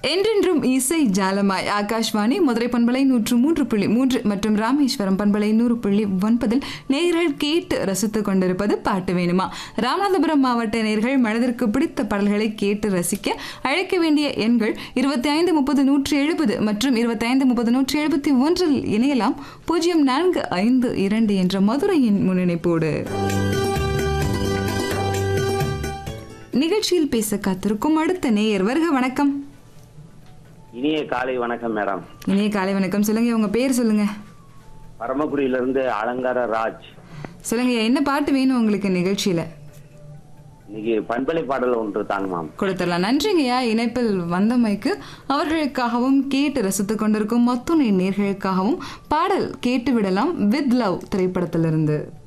என்றென்றும் இசை ஜாலமாய் ஆகாஷ்வாணி மதுரை பண்பலை நூற்று மூன்று புள்ளி மூன்று மற்றும் ராமேஸ்வரம் பண்பலை நூறு புள்ளி ஒன்பதில் நேயர்கள் கேட்டு ரசித்துக் கொண்டிருப்பது பாட்டு வேணுமா ராமநாதபுரம் மாவட்ட நேயர்கள் மனதிற்கு பிடித்த பாடல்களை கேட்டு ரசிக்க அழைக்க வேண்டிய எண்கள் இருபத்தி ஐந்து முப்பது நூற்றி எழுபது மற்றும் இருபத்தி ஐந்து முப்பது நூற்றி எழுபத்தி ஒன்றில் இணையலாம் பூஜ்ஜியம் நான்கு ஐந்து இரண்டு என்ற மதுரையின் முன்னிணைப்போடு நிகழ்ச்சியில் பேச காத்திருக்கும் அடுத்த நேயர் வருக வணக்கம் இனிய காலை வணக்கம் மேடம் இனிய காலை வணக்கம் சொல்லுங்க உங்க பேர் சொல்லுங்க பரமக்குடியிலிருந்து அலங்கார ராஜ் சொல்லுங்க என்ன பாட்டு வேணும் உங்களுக்கு நிகழ்ச்சியில இன்னைக்கு பண்பலை பாடல் ஒன்று தாங்க மேம் கொடுத்துடலாம் நன்றிங்கய்யா இணைப்பில் வந்தமைக்கு அவர்களுக்காகவும் கேட்டு ரசித்துக் கொண்டிருக்கும் மொத்துணை நேர்களுக்காகவும் பாடல் கேட்டு விடலாம் வித் லவ் திரைப்படத்திலிருந்து